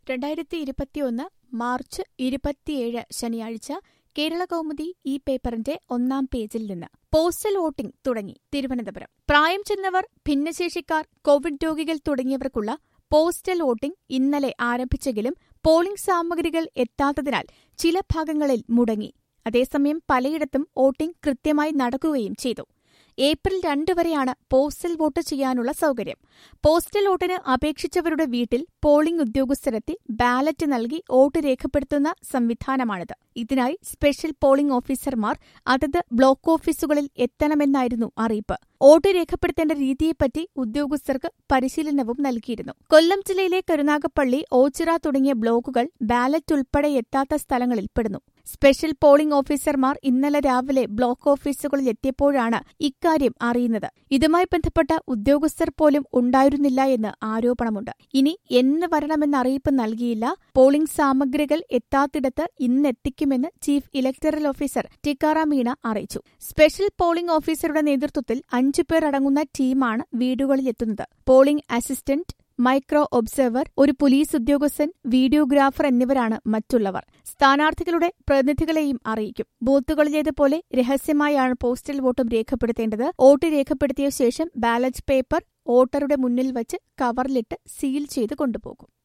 രണ്ടായിരത്തി ഇരുപത്തിയൊന്ന് മാർച്ച് ഇരുപത്തിയേഴ് ശനിയാഴ്ച കേരള കൗമുദി ഈ പേപ്പറിന്റെ ഒന്നാം പേജിൽ നിന്ന് പോസ്റ്റൽ വോട്ടിംഗ് തുടങ്ങി തിരുവനന്തപുരം പ്രായം ചെന്നവർ ഭിന്നശേഷിക്കാർ കോവിഡ് രോഗികൾ തുടങ്ങിയവർക്കുള്ള പോസ്റ്റൽ വോട്ടിംഗ് ഇന്നലെ ആരംഭിച്ചെങ്കിലും പോളിംഗ് സാമഗ്രികൾ എത്താത്തതിനാൽ ചില ഭാഗങ്ങളിൽ മുടങ്ങി അതേസമയം പലയിടത്തും വോട്ടിംഗ് കൃത്യമായി നടക്കുകയും ചെയ്തു ഏപ്രിൽ രണ്ട് വരെയാണ് പോസ്റ്റൽ വോട്ട് ചെയ്യാനുള്ള സൗകര്യം പോസ്റ്റൽ വോട്ടിന് അപേക്ഷിച്ചവരുടെ വീട്ടിൽ പോളിംഗ് ഉദ്യോഗസ്ഥരെത്തി ബാലറ്റ് നൽകി വോട്ട് രേഖപ്പെടുത്തുന്ന സംവിധാനമാണിത് ഇതിനായി സ്പെഷ്യൽ പോളിംഗ് ഓഫീസർമാർ അതത് ബ്ലോക്ക് ഓഫീസുകളിൽ എത്തണമെന്നായിരുന്നു അറിയിപ്പ് വോട്ട് രേഖപ്പെടുത്തേണ്ട രീതിയെപ്പറ്റി ഉദ്യോഗസ്ഥർക്ക് പരിശീലനവും നൽകിയിരുന്നു കൊല്ലം ജില്ലയിലെ കരുനാഗപ്പള്ളി ഓച്ചിറ തുടങ്ങിയ ബ്ലോക്കുകൾ ബാലറ്റ് ഉൾപ്പെടെ എത്താത്ത സ്ഥലങ്ങളിൽ പെടുന്നു സ്പെഷ്യൽ പോളിംഗ് ഓഫീസർമാർ ഇന്നലെ രാവിലെ ബ്ലോക്ക് ഓഫീസുകളിൽ എത്തിയപ്പോഴാണ് ഇക്കാര്യം അറിയുന്നത് ഇതുമായി ബന്ധപ്പെട്ട ഉദ്യോഗസ്ഥർ പോലും ഉണ്ടായിരുന്നില്ല എന്ന് ആരോപണമുണ്ട് ഇനി എന്ന് വരണമെന്ന അറിയിപ്പ് നൽകിയില്ല പോളിംഗ് സാമഗ്രികൾ എത്താത്തിടത്ത് ഇന്നെത്തിക്കുമെന്ന് chief electoral officer Tikaram Meena അറിയിച്ചു സ്പെഷ്യൽ പോളിംഗ് ഓഫീസറുടെ നേതൃത്വത്തിൽ അഞ്ചു പേർ അടങ്ങുന്ന ടീമാണ് വീടുകളിലെത്തുന്നത് പോളിംഗ് അസിസ്റ്റന്റ് മൈക്രോ ഒബ്സർവർ ഒരു പോലീസ് ഉദ്യോഗസ്ഥൻ വീഡിയോഗ്രാഫർ എന്നിവരാണ് മറ്റുള്ളവർ സ്ഥാനാർത്ഥികളുടെ പ്രതിനിധികളെയും അറിയിക്കും ബൂത്തുകളിലേതുപോലെ രഹസ്യമായാണ് പോസ്റ്റൽ വോട്ടും രേഖപ്പെടുത്തേണ്ടത് വോട്ട് രേഖപ്പെടുത്തിയ ശേഷം ബാലറ്റ് പേപ്പർ വോട്ടറുടെ മുന്നിൽ വച്ച് കവറിലിട്ട് സീൽ ചെയ്ത് കൊണ്ടുപോകും